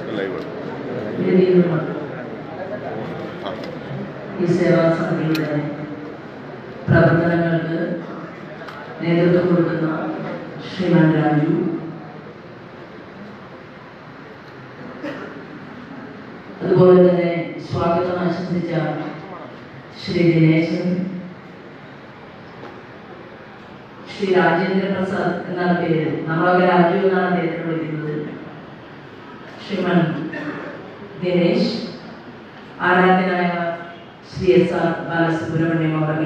live വേദിയിലുള്ള ആ ഈ സേവാ സമിതിയുടെ പ്രവർത്തനങ്ങൾക്ക് നേതൃത്വം കൊടുക്കുന്ന ശ്രീമാൻ രാജു അതുപോലെ തന്നെ സ്വാഗതം ആശംസിച്ച ശ്രീ ദിനേശൻ ശ്രീ രാജേന്ദ്ര പ്രസാദ് എന്നാണ് പേര് നമ്മളൊക്കെ രാജു എന്നാണ് അദ്ദേഹത്തെ വിളിക്കുന്നത് ശ്രീമാൻ ദിനേശ് ആരാധ്യനായ ശ്രീ എസ് ആർ ബാലസുബ്രഹ്മണ്യം അവർ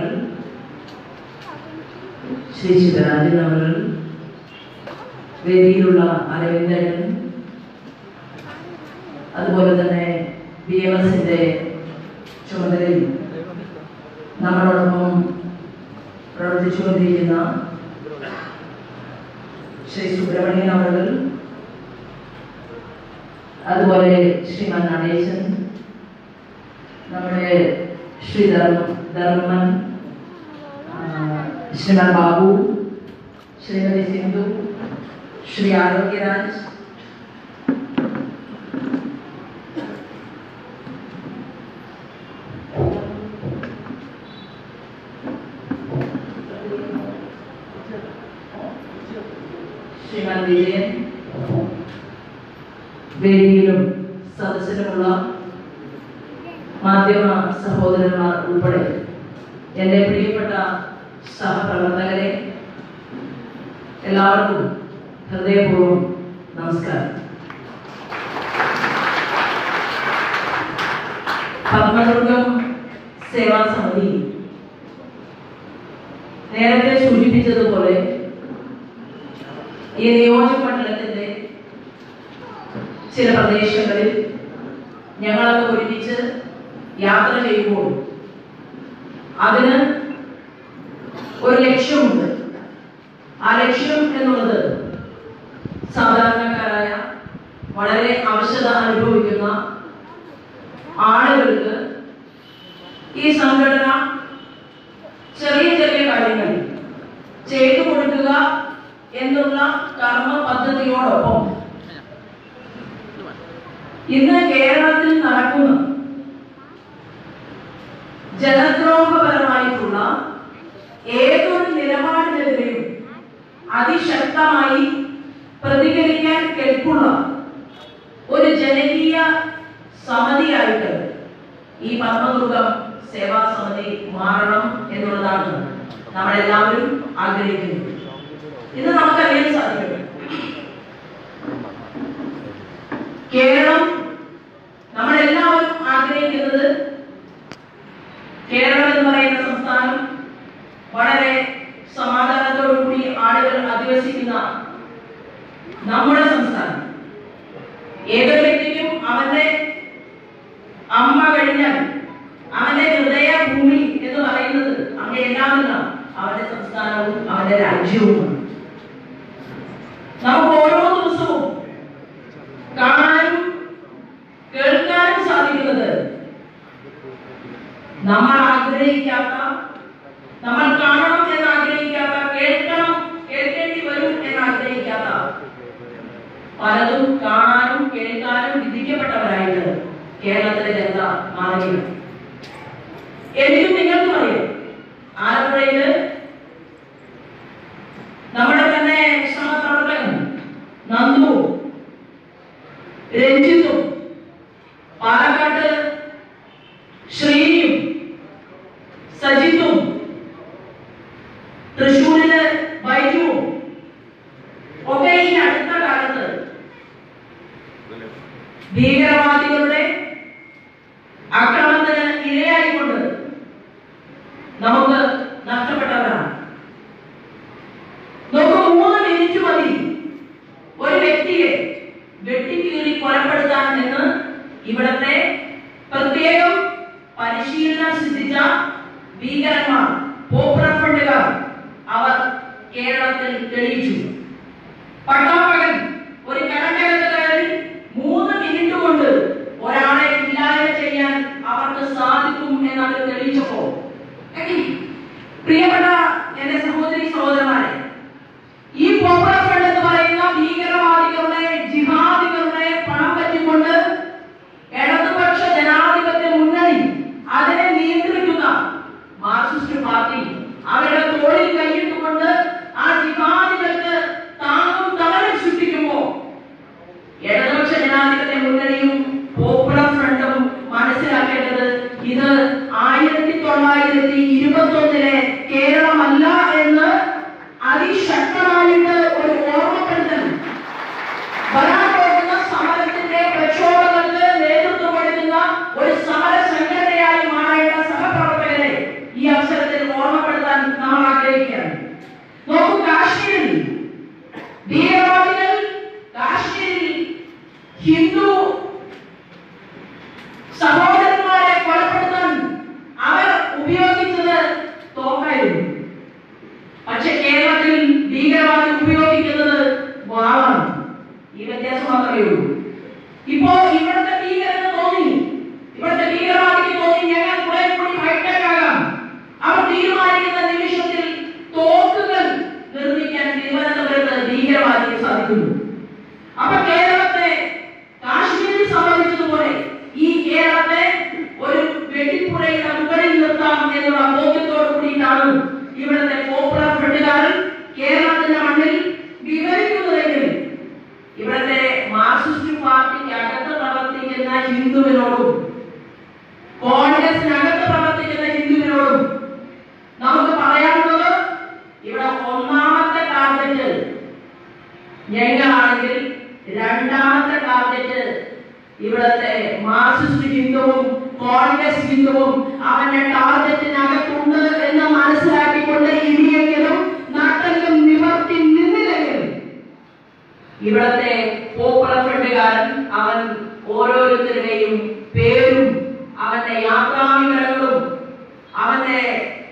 ശ്രീ ശിവരാജൻ അവർ വേദിയിലുള്ള അരവിന്ദൻ അതുപോലെ തന്നെ ബി എം എസിന്റെ ചുമതലയിൽ നമ്മളോടൊപ്പം പ്രവർത്തിച്ചുകൊണ്ടിരിക്കുന്ന ശ്രീ സുബ്രഹ്മണ്യൻ അവർ അതുപോലെ ശ്രീമാൻ നടേശൻ നമ്മുടെ ശ്രീ ധർമ്മ ധർമ്മൻ ആ, ശ്രീമാൻ ബാബു ശ്രീമതി സിന്ധു ശ്രീ ആരോഗ്യരാജ് ശ്രീമാൻ വിജയൻ വേദിയിലും സദസ്സിലുമുള്ള മാധ്യമ സഹോദരന്മാർ ഉൾപ്പെടെ എൻ്റെ പ്രിയപ്പെട്ട സഹപ്രവർത്തകരെ എല്ലാവർക്കും ഹൃദയപൂർവ്വം നമസ്കാരം പത്മദുർഗം സേവാ സമിതി നേരത്തെ സൂചിപ്പിച്ചതുപോലെ ഈ നിയോജകമണ്ഡലത്തിന്റെ ചില പ്രദേശങ്ങളിൽ ഞങ്ങളൊക്കെ ഒരുമിച്ച് യാത്ര ചെയ്യുമ്പോൾ അതിന് ഒരു ലക്ഷ്യമുണ്ട് ആ ലക്ഷ്യം എന്നുള്ളത് സാധാരണക്കാരായ വളരെ അവശത അനുഭവിക്കുന്ന ആളുകൾക്ക് ഈ സംഘടന ചെറിയ ചെറിയ കാര്യങ്ങൾ ചെയ്തു കൊടുക്കുക എന്നുള്ള കർമ്മ പദ്ധതിയോടൊപ്പം ഇന്ന് കേരളത്തിൽ നടക്കുന്ന ജനദ്രോഹപരമായിട്ടുള്ള ഏതൊരു നിലപാടിനെതിരെയും അതിശക്തമായി പ്രതികരിക്കാൻ കെൽപ്പുള്ള ഒരു ജനകീയ സമിതിയായിട്ട് ഈ പത്മദുർഗം സേവാ സമിതി മാറണം എന്നുള്ളതാണ് നമ്മളെല്ലാവരും ആഗ്രഹിക്കുന്നത് ഇത് നമുക്കറിയാൻ സാധിക്കും കേരളം നമ്മളെല്ലാവരും ആഗ്രഹിക്കുന്നത് കേരളം എന്ന് പറയുന്ന സംസ്ഥാനം വളരെ സമാധാനത്തോടു കൂടി ആളുകൾ അധിവസിക്കുന്ന നമ്മുടെ സംസ്ഥാനം ഏതൊരു വ്യക്തിക്കും അവന്റെ അമ്മ കഴിഞ്ഞാൽ അവന്റെ ഹൃദയഭൂമി എന്ന് പറയുന്നത് അവന്റെ എല്ലാമെല്ലാം അവന്റെ സംസ്ഥാനവും അവന്റെ രാജ്യവുമാണ് നമുക്ക് ഓരോ ദിവസവും കാണാനും കേൾക്കാനും സാധിക്കുന്നത് നമ്മൾ ആഗ്രഹിക്കാത്ത നമ്മൾ കാണണം എന്ന് ആഗ്രഹിക്കാത്ത കേൾക്കണം കേൾക്കേണ്ടി വരും എന്ന് ആഗ്രഹിക്കാത്ത പലതും കാണാനും കേൾക്കാനും വിധിക്കപ്പെട്ടവരായിട്ട് കേരളത്തിലെ ജനത മാറുകയാണ് എനിക്കും നിങ്ങൾക്കും അറിയാം ആലപ്പുഴയില് നമ്മുടെ തന്നെ ശ്രമപ്രവർത്തകൻ നന്ദു രഞ്ജിത്തും പാലക്കാട്ട് ശ്രീനിയും സജിത്തും തൃശ്ശൂരില് ബൈജുവും ഒക്കെ ഈ അടുത്ത കാലത്ത് ഭീകരവാദികളുടെ അക്രമത്തിന് ഇരയായിക്കൊണ്ട് നമുക്ക് നഷ്ടപ്പെട്ടവരാണ് നമുക്ക് മൂന്ന് മിനിറ്റ് മതി ഒരു വ്യക്തിയെ വെട്ടിക്കീറി കൊലപ്പെടുത്താൻ എന്ന് ഇവിടത്തെ പ്രത്യേകം പരിശീലനം സിദ്ധിച്ച ഭീകരന്മാർ പോപ്പുലർ ഫണ്ടുകാർ അവർ കേരളത്തിൽ തെളിയിച്ചു പട്ടാപ്പകൻ ഒരു കടക്കകത്ത് കയറി മൂന്ന് മിനിറ്റ് കൊണ്ട് ഒരാളെ ഇല്ലായ്മ ചെയ്യാൻ അവർക്ക് സാധിക്കും എന്ന് അവർ തെളിയിച്ചപ്പോ പ്രിയപ്പെട്ട എന്റെ സഹോദരി സഹോദരന്മാരെ ഈ പോപ്പുലർ ഫണ്ട് എന്ന് പറയുന്ന ഭീകരവാദികളുടെ ജിഹാദികളുടെ പണം പറ്റിക്കൊണ്ട് ജനാധിപത്യ മുന്നണിയും പോപ്പുലർ ഫ്രണ്ടും മനസ്സിലാക്കേണ്ടത് ഇത് ആയിരത്തി തൊള്ളായിരത്തി ഇരുപത്തി ഒന്നിലെ കേരളമല്ല എന്ന് അതിശക്തമായിട്ട് ഒരു ഓർമ്മപ്പെടുത്തൽ വരാൻ പോകുന്ന സമരത്തിന്റെ പ്രക്ഷോഭങ്ങൾക്ക് നേതൃത്വം കൊടുക്കുന്ന ഒരു സമര സംഘടനയായി മാറേണ്ട സഹപ്രവർത്തകരെ ഈ അവസരത്തിൽ ഓർമ്മപ്പെടുത്താൻ നാം ആഗ്രഹിക്കുകയാണ് നോക്കൂ കാശ്മീരിൽ ഭീകരവാദികൾ കാശ്മീരിൽ ഹിന്ദു സഹോദരന്മാരെ കൊലപ്പെടുത്താൻ അവർ ഉപയോഗിച്ചത് തോക്കായിരുന്നു പക്ഷെ കേരളത്തിൽ ഭീകരവാദി ഉപയോഗിക്കുന്നത് വാളാണ് ഈ വ്യത്യാസം മാത്രമേ ഉള്ളൂ ഇപ്പോ ഇവിടുത്തെ ഭീകരന് തോന്നി ഇവിടുത്തെ ഭീകരവാദിക്ക് തോന്നി ഞങ്ങൾ കുറെ കൂടി ഹൈടെക് ആകാം അവർ തീരുമാനിക്കുന്ന നിമിഷത്തിൽ തോക്കുകൾ നിർമ്മിക്കാൻ തിരുവനന്തപുരത്ത് ഭീകരവാദിക്ക് സാധിക്കുന്നു അപ്പൊ കേരളത്തെ കാശ്മീരിൽ സംഭവിച്ചതുപോലെ ഈ കേരളത്തെ ഒരു വെടിപ്പുരയുടെ മുകളിൽ നിർത്താം എന്നുള്ള ബോധ്യത്തോടു കൂടിയിട്ടാണ് ഇവിടുത്തെ പോപ്പുലർ ഫ്രണ്ടുകാരൻ കേരളത്തിന്റെ മണ്ണിൽ വിവരിക്കുന്നതെങ്കിൽ ഇവിടുത്തെ മാർക്സിസ്റ്റ് പാർട്ടിക്ക് അകത്ത് പ്രവർത്തിക്കുന്ന ഹിന്ദുവിനോടും കോൺഗ്രസിനകത്ത് പ്രവർത്തിക്കുന്ന ഹിന്ദുവിനോടും നമുക്ക് പറയാനുള്ളത് ഇവിടെ ഒന്നാമത്തെ ടാർഗറ്റ് ഞങ്ങളാണെങ്കിൽ രണ്ടാമത്തെ ടാർഗറ്റ് ഇവിടത്തെ മാർക്സിസ്റ്റ് ഹിന്ദുവും കോൺഗ്രസ് ഹിന്ദുവും അവന്റെ ടാർഗറ്റിനകത്തുണ്ട് എന്ന് മനസ്സിലാക്കിക്കൊണ്ട് ഇനിയെങ്കിലും നട്ടെങ്കിലും നിവർത്തി നിന്നില്ലെങ്കിൽ ഇവിടത്തെ പോപ്പുലർ ഫ്രണ്ടുകാരൻ അവൻ ഓരോരുത്തരുടെയും പേരും അവന്റെ യാത്രാവിവരങ്ങളും അവന്റെ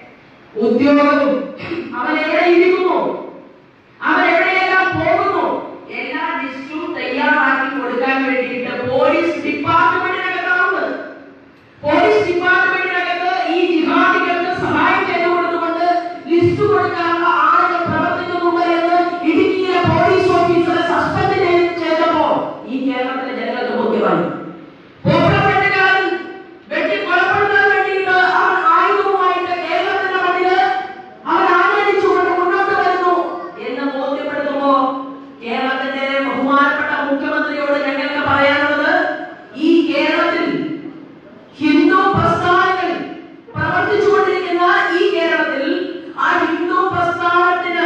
ഉദ്യോഗവും അവൻ എവിടെ ഇരിക്കുന്നു അവൻ എവിടെയെല്ലാം പോകുന്നു എല്ലാ ലിസ്റ്റും തയ്യാറാക്കി കൊടുക്കാൻ വേണ്ടിയിട്ട് പോലീസ് ഡിപ്പാർട്ട്മെന്റിനകത്താണുള്ളത് പോലീസ് ഡിപ്പാർട്ട്മെന്റിനകത്ത് ഈ ജിഹാദികൾക്ക് സഹായം ചെയ്തു കൊടുത്തുകൊണ്ട് ലിസ്റ്റ് കൊടുക്കാനുള്ള ആളുകൾ പ്രവർത്തിക്കുന്നുണ്ട് എന്ന് ഇടുക്കിയിലെ പോലീസ് ഓഫീസറെ സസ്പെൻഡ് ചെയ്ത് ചെയ്തപ്പോ ഈ കേരളത്തിലെ ജനങ്ങൾക്ക് ബോധ്യമായി പോപ്പുലർ ഫ്രണ്ടുകാരൻ വെട്ടി കൊലപ്പെടുത്താൻ വേണ്ടിയിട്ട് അവൻ ആയുധവുമായിട്ട് കേരളത്തിന്റെ മണ്ണില് അവൻ ആഞ്ഞടിച്ചുകൊണ്ട് മുന്നോട്ട് വരുന്നു എന്ന് ബോധ്യപ്പെടുത്തുമ്പോ കേരളത്തിന്റെ ബഹുമാനപ്പെട്ട മുഖ്യമന്ത്രിയോട് ഞങ്ങൾക്ക് പറയാനുള്ളത് ഈ കേരളത്തിൽ ഹിന്ദു പ്രസ്ഥാനങ്ങൾ പ്രവർത്തിച്ചുകൊണ്ടിരിക്കുന്ന ഈ കേരളത്തിൽ ആ ഹിന്ദു പ്രസ്ഥാനത്തിന്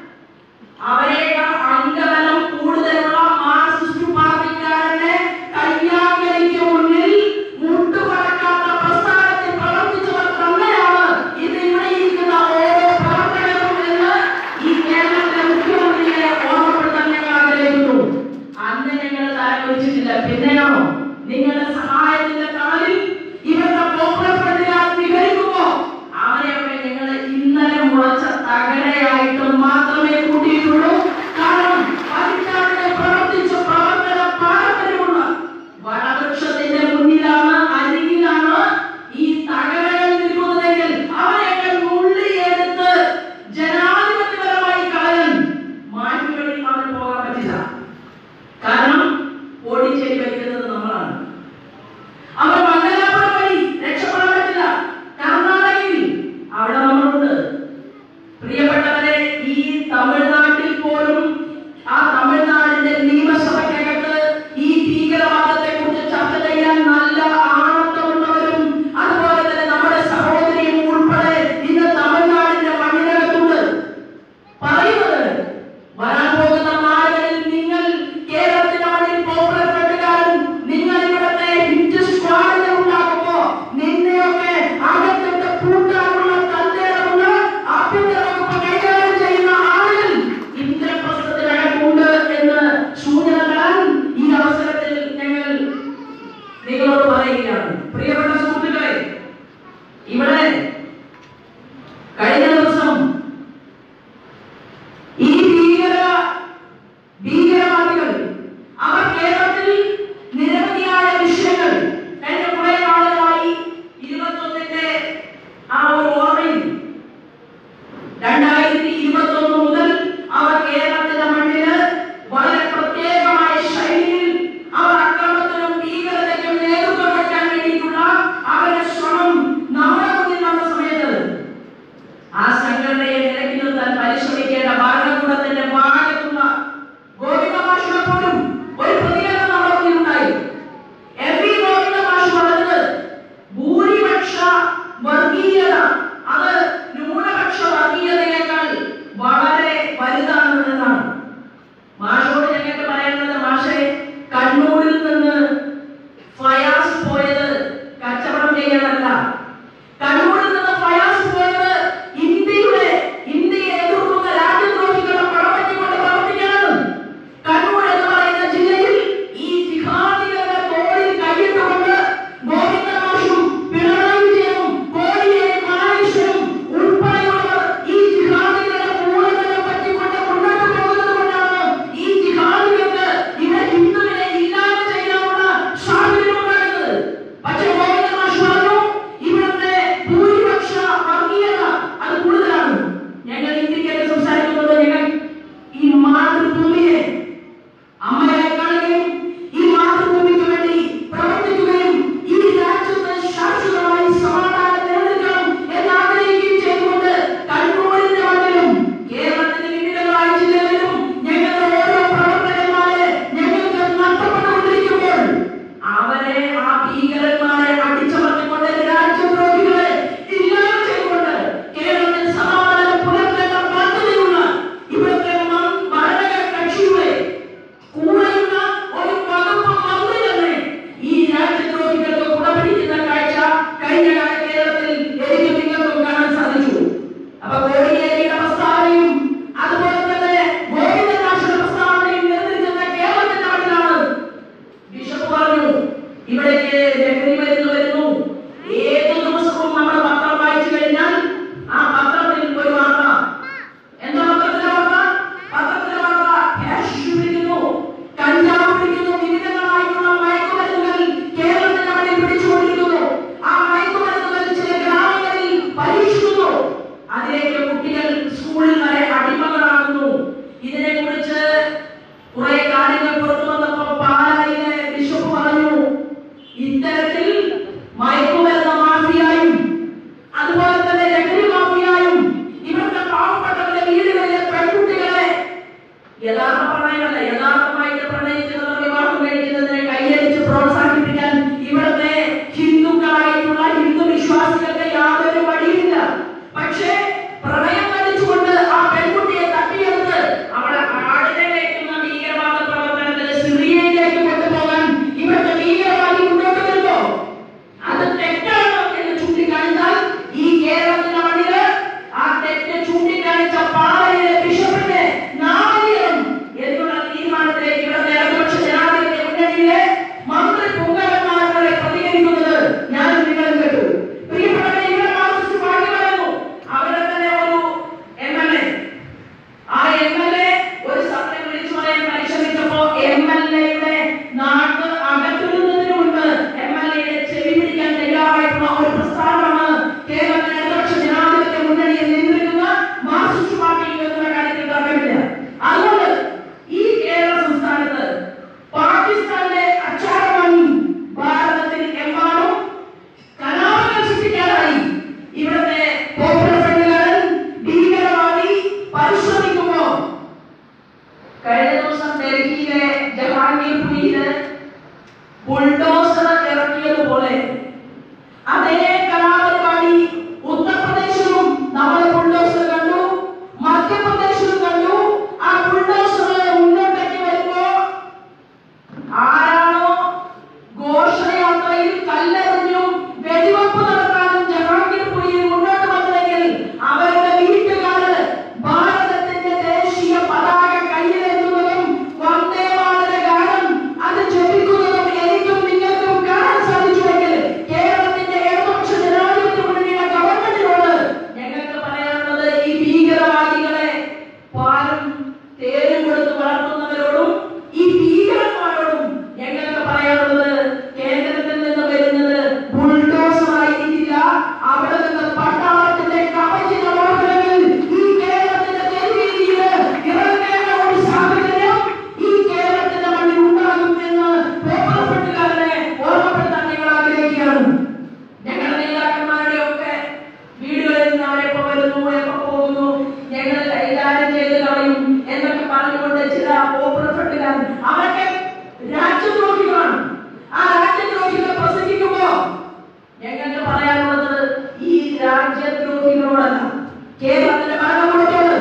അവരെക്കാൾ അംഗബലം കൂടുതലുള്ള മാർക്സിസ്റ്റ് പാർട്ടിക്കാരനെ കയ്യാങ്കളിക്ക് മുന്നിൽ മുട്ടുപടക്കാത്ത പ്രസ്ഥാനത്തിൽ പ്രവർത്തിച്ചവർ തന്നെയാണ് ഇന്ന് ഇവിടെ ഇരിക്കുന്ന ഓരോ പ്രവർത്തകരും എന്ന് ഈ കേരളത്തിലെ മുഖ്യമന്ത്രിയെ ഓർമ്മപ്പെടുത്താൻ ഞങ്ങൾ ആഗ്രഹിക്കുന്നു അന്ന് ഞങ്ങൾ തലകുലിച്ചിട്ടില്ല പിന്നെയാണോ നിങ്ങളുടെ സഹായത്തിന്റെ തണലിൽ ഇവരുടെ പോപ്പുലർ ഫ്രണ്ടിലാൽ വിവരിക്കുമ്പോ അവരെയൊക്കെ ഞങ്ങൾ ഇന്നലെ മുളച്ച തകരയായിട്ട് മാത്രമേ കൂട്ടിയിട്ടുള്ളൂ കാരണം പതിറ്റാണ്ട് പ്രവർത്തിച്ച പ്രവർത്തന പാരമ്പര്യമുള്ള വടവൃക്ഷത്തിന്റെ മുന്നിലാണ് അരികിലാണ് ഈ തകരകൾ നിൽക്കുന്നതെങ്കിൽ അവരെയൊക്കെ നുള്ളിയെടുത്ത് ജനാധിപത്യപരമായി കളയാൻ മാറ്റുകളിൽ അവൻ പോകാൻ പറ്റില്ല കാരണം ഓടിച്ചേരി വയ്ക്കുന്നത് നമ്മളാണ് അവർ മംഗലാപുരം വഴി രക്ഷപ്പെടാൻ പറ്റില്ല കർണാടകയിൽ അവിടെ നമ്മളുണ്ട് പ്രിയപ്പെട്ടവരെ ഈ തമിഴ്നാട്ടിൽ പോലും ആ തമിഴ്നാടിന്റെ നിയമസഭയ്ക്കകത്ത് ഈ ഭീകരവാദത്തെ കുറിച്ച് ചർച്ച ചെയ്യാൻ നല്ല ആണത്തമുള്ളവരും അതുപോലെ തന്നെ നമ്മുടെ സഹോദരിയും ഉൾപ്പെടെ ഇന്ന് തമിഴ്നാടിന്റെ മണ്ണിനകത്തുണ്ട് പറയുന്നത് വരാൻ പോകുന്ന നാളുകളിൽ നിങ്ങൾ കേരളത്തിന്റെ മണ്ണിൽ പോപ്പുലർ ഫ്രണ്ടുകാരൻ ബുൾഡോസർ ഇറക്കിയതുപോലെ അതേ കലാപരിപാടി ഉത്തർപ്രദേശിലും നമ്മൾ ബുൾഡോസർ കണ്ടു മധ്യപ്രദേശിലും കണ്ടു ആ ബുൾഡോസർ മുന്നോട്ടേക്ക് വരുമ്പോ ആരാണോ ഘോഷയാത്രയിൽ കല്ലെറിഞ്ഞും വെടിവെപ്പ് നടത്താനും ജഹാംഗീർപുരിയിൽ മുന്നോട്ട് വന്നെങ്കിൽ അവരുടെ വീട്ടുകാര് ഭാരതത്തിന്റെ ദേശീയ പതാക കയ്യിലെത്തുന്നതും വന്ദേ മാതര ഗാനം അത് ജപിക്കുന്നതും എനിക്കും നിങ്ങൾക്കും കാണാൻ സാധിച്ചുവെങ്കിൽ കേരളത്തിന്റെ ഇടതുപക്ഷ ജനാധിപത്യ മുന്നണിയുടെ ഗവൺമെന്റിനോട് ഞങ്ങൾക്ക് പറയാനുള്ളത് ഈ ഭീകരവാദികളെ പാലും തേനും കൊടുത്ത് വളർത്തുന്നവരോടും ഈ ഭീകരന്മാരോടും ഞങ്ങൾക്ക് പറയാനുള്ളത് കേന്ദ്രത്തിൽ നിന്ന് വരുന്നത് ബുൾഡോസർ ആയിരിക്കില്ല അവിടെ നിന്ന് പട്ടാളത്തിന്റെ കവചിത വാഹനങ്ങൾ ഈ കേരളത്തിന്റെ തെരുവീതിയിൽ ഇറങ്ങേണ്ട ഒരു സാഹചര്യം ഈ കേരളത്തിന്റെ മണ്ണിൽ ഉണ്ടാകും എന്ന് പേപ്പർപ്പെട്ടുകാരനെ ഓർമ്മപ്പെടുത്താൻ ഞങ്ങൾ ആഗ്രഹിക്കുകയാണ് ഞങ്ങളുടെ നേതാക്കന്മാരുടെ ഒക്കെ വീടുകളിൽ നിന്ന് അവരെപ്പോ വരുന്നു എപ്പോ പോകുന്നു ഞങ്ങൾ കൈകാര്യം ചെയ്ത് കളയും എന്നൊക്കെ പറഞ്ഞുകൊണ്ട് ചില ഓപ്പറഫട്ടുകാർ അവരൊക്കെ രാജ്യദ്രോഹികളാണ് ആ രാജ്യദ്രോഹികളെ പ്രസംഗിക്കുമ്പോ ഞങ്ങൾക്ക് പറയാനുള്ളത് ഈ രാജ്യദ്രോഹികളോടല്ല കേരളത്തിന്റെ ഭരണകൂടത്തോട്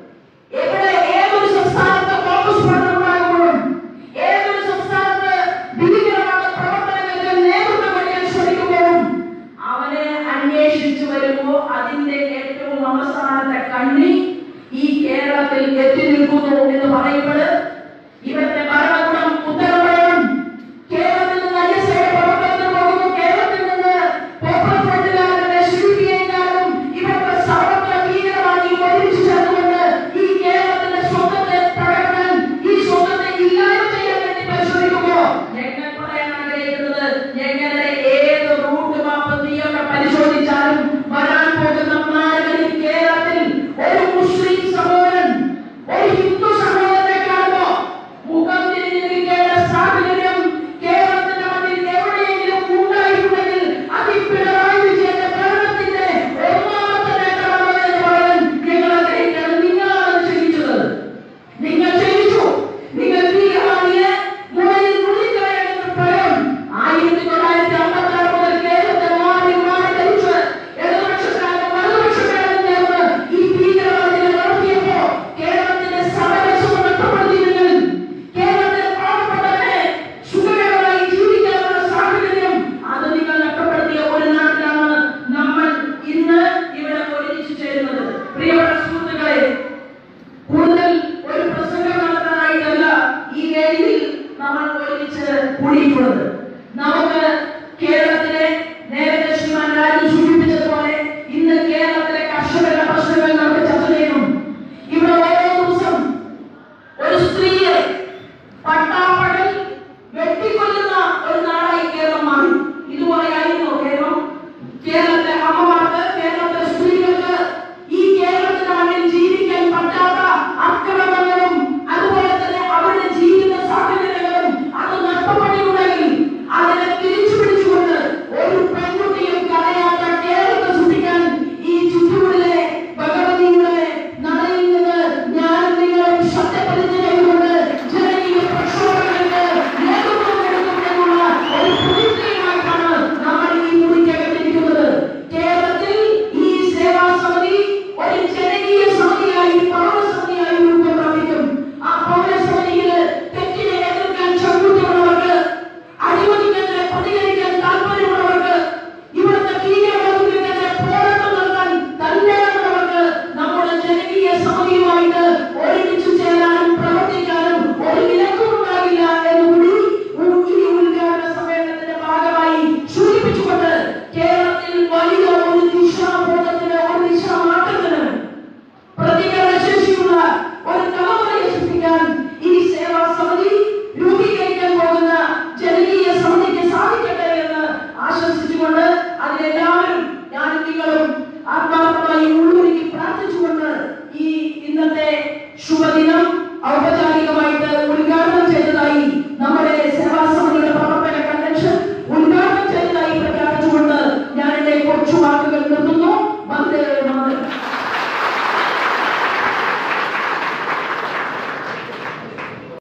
എവിടെ ഏതൊരു സംസ്ഥാനത്ത് കോൺഗ്രസ് ഭരണമുണ്ടാകുമ്പോഴും ഏതൊരു സംസ്ഥാനത്ത് ഭീകരമായ പ്രവർത്തനങ്ങൾക്ക് നേതൃത്വം വഹിക്കാൻ ശ്രമിക്കുമ്പോഴും അവനെ അന്വേഷിച്ചു വരുമ്പോ അതിന്റെ ഏറ്റവും അവസാനത്തെ കണ്ണി ഈ കേരളത്തിൽ എത്തി നിൽക്കുന്നു എന്ന് പറയുമ്പോൾ ഇവരുടെ ഭരണകൂടം ഉത്തരവാദം കേരളത്തിൽ നിന്ന് ഐ എസ് ഐ പ്രവർത്തനത്തിന് പോകുന്നു കേരളത്തിൽ നിന്ന് പോപ്പുലർ ഫ്രണ്ടുകാരുടെ സിപിഐക്കാരും ഇവരുടെ സർവത്ര ഭീകരമായി ഒരുമിച്ച് ചേർന്നുകൊണ്ട് ഈ കേരളത്തിന്റെ സ്വന്തത്തെ തകർക്കാൻ ഈ സ്വന്തത്തെ ഇല്ലായ്മ ചെയ്യാൻ വേണ്ടി പരിശോധിക്കുമ്പോ ഞങ്ങൾ പറയാൻ ആഗ്രഹിക്കുന്നത് ഞങ്ങളുടെ ഏത് റൂട്ട് മാപ്പ് നീയൊക്കെ പരിശോധിച്ചാലും വരാൻ പോകുന്ന നാളുകളിൽ കേരളത്തിൽ ഒരു മുസ്ലിം സഹോദരൻ ഒരു ഹിന്ദു സഹോദരനെ കാണുമ്പോ മുഖം തിരിഞ്ഞു നിൽക്കേണ്ട സാഹചര്യം കേരളത്തിന്റെ മണ്ണിൽ എവിടെയെങ്കിലും ഉണ്ടായിട്ടുണ്ടെങ്കിൽ അത് ഈ പിണറായി വിജയന്റെ ഭരണത്തിന്റെ ഒന്നാമത്തെ നേട്ടമാണ് എന്ന് പറയാൻ ഞങ്ങൾ ആഗ്രഹിക്കുകയാണ് നിങ്ങളാണ് ക്ഷണിച്ചത് നിങ്ങൾ ക്ഷണിച്ചു നിങ്ങൾ ഭീകരവാദിയെ മുളയിൽ നുള്ളിക്കളയാനുള്ള പ്രയം ആയിരത്തി തൊള്ളായിരത്തി അമ്പത്തി ആറ് മുതൽ കേരളത്തെ മാറി മാറി ധരിച്ച് ഇടതുപക്ഷക്കാരും വലതുപക്ഷക്കാരും ചേർന്ന് ഈ ഭീകരവാദികളെ നടത്തിയപ്പോ കേരളത്തിന്റെ സമരസം നഷ്ടപ്പെടുത്തിയിരുന്നെങ്കിൽ കേരളത്തിലെ പാവപ്പെട്ടവരെ സുഖകരമായി ജീവിക്കാനുള്ള സാഹചര്യം അത് നിങ്ങൾ നഷ്ടപ്പെടുത്തിയ ഒരു നാട്ടിലാണ് നമ്മൾ ഇന്ന് ഇവിടെ ഒരുമിച്ച് ചേരുന്നത് പ്രിയപ്പെട്ട സുഹൃത്തുക്കളെ കൂടുതൽ ഒരു പ്രസംഗം നടത്താനായിട്ടല്ല ഈ വേദിയിൽ നമ്മൾ ഒരുമിച്ച് കൂടിയിട്ടുള്ളത് നമുക്ക്